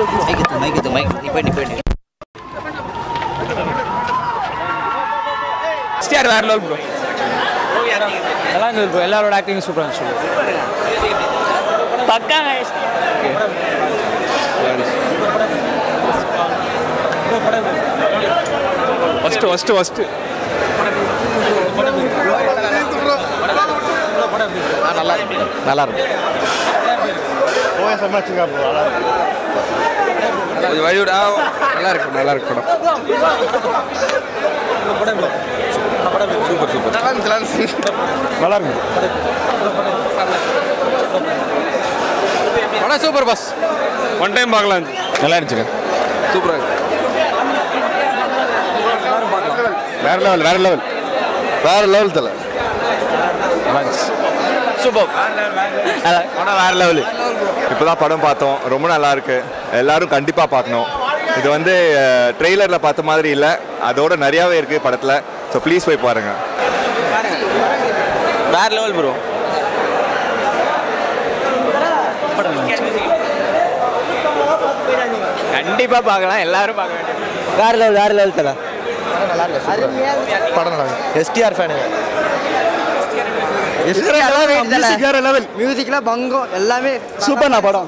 மைக்கு மைக்கு mic நீ போய் நீ போய் ஸ்டார் வேற லெவல் ப்ரோ நல்லா இருந்தது ப்ரோ எல்லாரோட ஆக்டிங் சூப்பராக இருந்துச்சு பக்கா ஃபஸ்ட்டு ஃபஸ்ட்டு ஃபஸ்ட்டு நல்லா இருக்கு நல்லா இருக்கு கொஞ்சம் வழி விட நல்லா இருக்கு நல்லா இருக்கு படம் சூப்பர் சூப்பர் நல்லா இருந்துச்சு நல்லா இருக்கு படம் சூப்பர் பஸ் ஒன் டைம் பார்க்கலாம் நல்லா இருந்துச்சுங்க சூப்பராக இருக்கு வேற லெவல் வேற லெவல் வேற லெவல் தலை நல்லா இருந்துச்சு சூப்பர் படம் வேற லெவல் இப்போதான் படம் பார்த்தோம் ரொம்ப நல்லா இருக்கு எல்லாரும் கண்டிப்பாக பார்க்கணும் இது வந்து ட்ரெய்லரில் பார்த்த மாதிரி இல்லை அதோட நிறையாவே இருக்கு படத்தில் ஸோ ப்ளீஸ் போய் பாருங்க வேற லெவல் ப்ரோ கண்டிப்பாக பார்க்கலாம் எல்லாரும் பார்க்க வேண்டிய வேற லெவல் வேற லெவல் தல படம் நல்லா இருக்கு எஸ்டிஆர் ஃபேனுங்க வேற லெவல் மியூசிக்ல பங்கம் எல்லாமே சூப்பர்ண்ணா படம்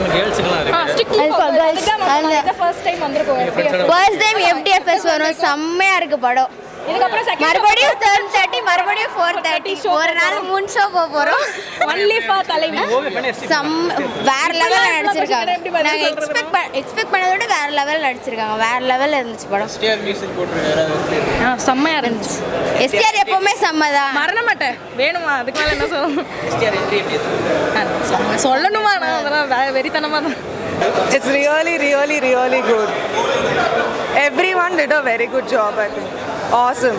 ஃபர்ஸ்ட் டைம் எஃப்டிஎஃப்எஸ் வரும் செம்மையா இருக்கு படம் மறுபடியும் தேர்ட் தேர்ட்டி மறுபடியும் ஃபோர் தேர்ட்டி ஒரு நாள் மூணு ஷோ போக போறோம் செம் வேற லெவல்ல நடிச்சிருக்காங்க நாங்க எக்ஸ்பெக்ட் எக்ஸ்பெக்ட் பண்ணதை விட வேற லெவல் நடிச்சிருக்காங்க வேற லெவல்ல இருந்துச்சு படம் செம்மையா இருந்துச்சு எஸ்டிஆர் எப்பவுமே செம்மதான் மறக்க மாட்டேன் வேணுமா அதுக்கு மேல என்ன சொல்லணும் சொல்லணுமா நான் அதெல்லாம் வே- வெறித்தனமா தான் It's really, really, really good. Everyone did a very good job, I think. Awesome.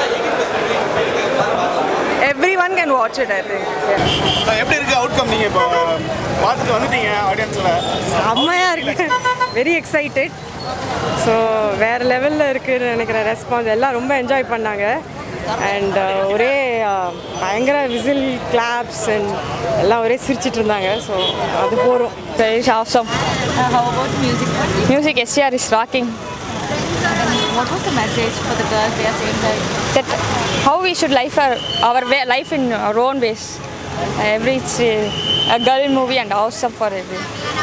Everyone can watch it, I think. Yeah. எப்படி இருக்கு அவுட்கம் நீங்க இப்போ பார்த்துட்டு வந்துட்டீங்க ஆடியன்ஸ்ல செம்மையா இருக்கு வெரி எக்ஸைட்டட் ஸோ வேற லெவலில் இருக்குன்னு நினைக்கிறேன் ரெஸ்பான்ஸ் எல்லாம் ரொம்ப என்ஜாய் பண்ணாங்க அண்ட் ஒரே uh, பயங்கர விசில் கிளாப்ஸ் அண்ட் எல்லாம் ஒரே சிரிச்சிட்டு இருந்தாங்க ஸோ அது போகிறோம் Very awesome. how about music? Music, SCR is rocking. What was the message for the girls they are saying that That how we should life our, our way, life in our own ways. Every it's uh, a girl movie and awesome for every.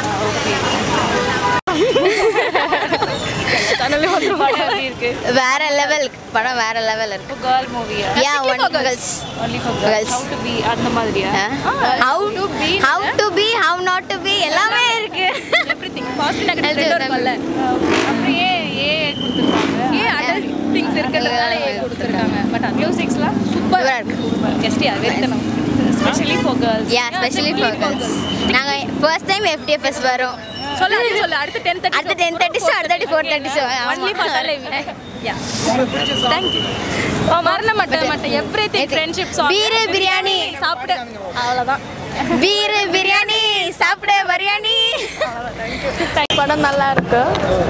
வேற level படம் வேற level இருக்கு Girl movie. Yeah one girls Only for Girls. How to be அந்த மாதிரியா? How to be how to be how not to be எல்லாமே இருக்கு Everything. Positive, negative ரெண்டும் இருக்கும்ல. அப்புறம் ஏன் ஏ கொடுத்துருக்காங்க ஏன் அதர் திங்ஸ் இருக்கிறதுனால ஏ கொடுத்துருக்காங்க பட் மியூசிக்ஸ்லாம் சூப்பராக இருக்கு எஸ்டிஆர் வெறுக்கணும் specially for girls yeah specially for girls நாங்க ஃபர்ஸ்ட் டைம் எஃப்டிஎஃப்எஸ் வரோம் சொல்லு அது சொல்லு அடுத்து டென் தேர்ட்டி அடுத்து டென் தேர்ட்டி ஷோ அடுத்த four thirty show only for தலைவி யா தேங்க்யூ மறந்த மாட்டேன் மாட்டேன் everything friendship song beer biryani சாப்பிட அவ்வளோதான் பீரு பிரியாணி சாப்பிட பிரியாணி படம் நல்லா இருக்கு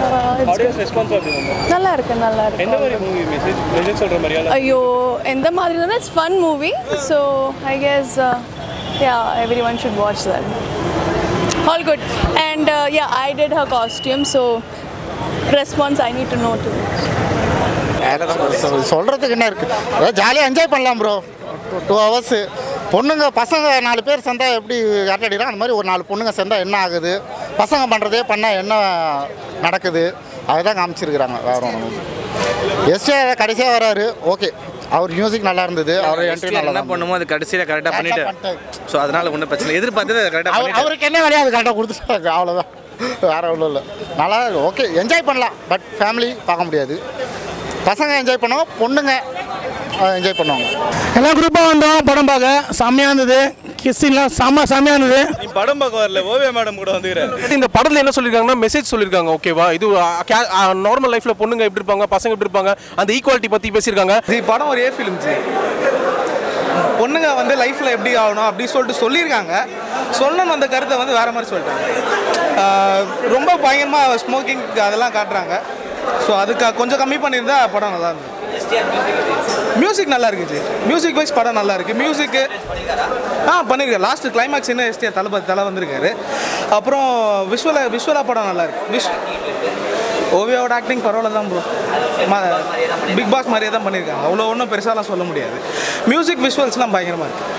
நல்லா இருக்கு நல்லா இருக்கு எந்த மாதிரி மூவி மெசேஜ் மெசேஜ் சொல்ற மாதிரியா ஐயோ எந்த மாதிரி it's fun movie so I guess yeah everyone should watch that all good and yeah I did her costume so response I need to know to சொல்கிறதுக்கு என்ன இருக்குது அதாவது ஜாலியாக என்ஜாய் பண்ணலாம் ப்ரோ டூ ஹவர்ஸு பொண்ணுங்க பசங்க நாலு பேர் சேர்ந்தா எப்படி அரட்டை அடிக்கிறாங்க அந்த மாதிரி ஒரு நாலு பொண்ணுங்க சேர்ந்தா என்ன ஆகுது பசங்க பண்ணுறதே பண்ணால் என்ன நடக்குது அதுதான் காமிச்சிருக்கிறாங்க வேற ஒன்றும் எஸ்ஏ கடைசியாக வராரு ஓகே அவர் மியூசிக் நல்லா இருந்தது அவர் என்ட்ரி நல்லா என்ன தான் பண்ணுமோ அது கடைசியில் கரெக்டாக பண்ணிட்டு பண்ணிட்டாரு. ஸோ அதனால ஒன்றும் பிரச்சனை இல்லை. எதிர்பார்த்தது கரெக்டாக அவர் பண்ணிட்டு அவருக்கு என்ன வேலையோ அது கரெக்டாக கொடுத்துட்டாங்க அவ்வளோதான் வேற ஒன்றும் இல்லை நல்லா ஓகே என்ஜாய் பண்ணலாம் பட் ஃபேமிலி பார்க்க முடியாது பசங்க என்ஜாய் பண்ணுவோம் பொண்ணுங்க என்ஜாய் பண்ணுவாங்க எல்லா குரூப்பாக வந்தோம் படம் பார்க்க செம்மையாக இருந்தது கிஸ்ஸின்லாம் செம்ம செம்மையாக இருந்தது நீ படம் பார்க்க வரல ஓவியா மேடம் கூட வந்துக்கிறேன் இந்த படத்துல என்ன சொல்லிருக்காங்கன்னா மெசேஜ் சொல்லிருக்காங்க ஓகேவா இது நார்மல் லைஃப்ல பொண்ணுங்க எப்படி இருப்பாங்க பசங்க எப்படி இருப்பாங்க அந்த ஈக்குவாலிட்டி பத்தி பேசியிருக்காங்க இது படம் ஒரு ஏ ஃபிலிம் பொண்ணுங்க வந்து லைஃப்பில் எப்படி ஆகணும் அப்படி சொல்லிட்டு சொல்லியிருக்காங்க சொல்லணும் அந்த கருத்தை வந்து வேற மாதிரி சொல்லிட்டாங்க ஆஹ் ரொம்ப பயங்கரமாக ஸ்மோக்கிங் அதெல்லாம் காட்டுறாங்க ஸோ அதுக்கு கொஞ்சம் கம்மி பண்ணியிருந்தா படம் நல்லா இருந்தது மியூசிக் நல்லா இருக்குச்சு மியூசிக் வைஸ் படம் நல்லா இருக்கு மியூசிக்கு ஆ பண்ணியிருக்காரு லாஸ்ட் கிளைமேக்ஸ் என்ன எஸ்டிஆர் தளபதி தலை வந்திருக்காரு அப்புறம் விஷுவல விஷுவலா படம் நல்லா இருக்கு விஷ் ஓவியாவோட ஆக்டிங் பரவாயில்ல தான் ப்ரோ பிக் பாஸ் மாதிரியே தான் பண்ணியிருக்காங்க அவ்வளோ ஒன்றும் பெருசாலாம் சொல்ல முடியாது மியூசிக் விஷுவல்ஸ்லாம் பயங்கரமாக இருக்கு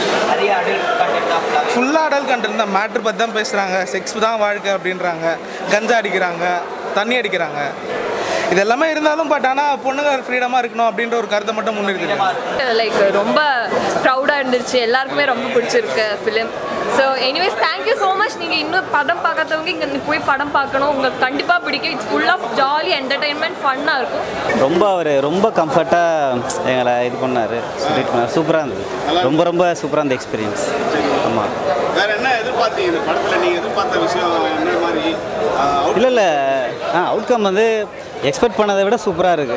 ஃபுல்லாக அடல் கண்டென்ட் தான் மேட்ரு பற்றி தான் பேசுகிறாங்க செக்ஸ் தான் வாழ்க்கை அப்படின்றாங்க கஞ்சா அடிக்கிறாங்க தண்ணி அடிக்கிறாங்க இது எல்லாமே இருந்தாலும் பட் ஆனால் பொண்ணுங்க ஃப்ரீடமாக இருக்கணும் அப்படின்ற ஒரு கருத்தை மட்டும் முன்னிறுத்திட்டு லைக் ரொம்ப ப்ரௌடாக இருந்துச்சு எல்லாருக்குமே ரொம்ப பிடிச்சிருக்கு film so anyways thank you so much நீங்கள் இன்னும் படம் பார்க்காதவங்க இங்கே போய் படம் பார்க்கணும் உங்களுக்கு கண்டிப்பாக பிடிக்கும் it's full of jolly entertainment ஃபன்னாக இருக்கும் ரொம்ப அவர் ரொம்ப கம்ஃபர்ட்டாக எங்களை இது பண்ணார் ட்ரீட் பண்ணார் சூப்பராக இருந்தது ரொம்ப ரொம்ப சூப்பராக இருந்த எக்ஸ்பீரியன்ஸ் ஆமாம் வேற என்ன எதிர்பார்த்தீங்க இந்த படத்துல நீங்க எதிர்பார்த்த விஷயம் என்ன மாதிரி இல்லை இல்லை ஆ அவுட்கம் வந்து எக்ஸ்பெக்ட் பண்ணதை விட சூப்பராக இருக்குது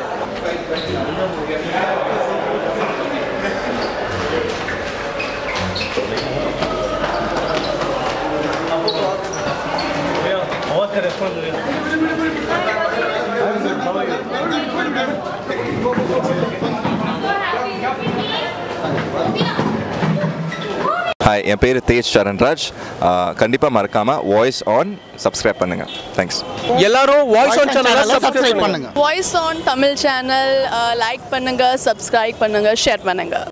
ஹாய் என் பேர் தேஜ் சரண்ராஜ் கண்டிப்பாக மறக்காமல் வாய்ஸ் ஆன் சப்ஸ்கிரைப் பண்ணுங்கள் தேங்க்ஸ் எல்லாரும் வாய்ஸ் ஆன் சேனலை subscribe சப்ஸ்கிரைப் பண்ணுங்க. பண்ணுங்க voice on Tamil channel like பண்ணுங்க சப்ஸ்கிரைப் பண்ணுங்க ஷேர் பண்ணுங்க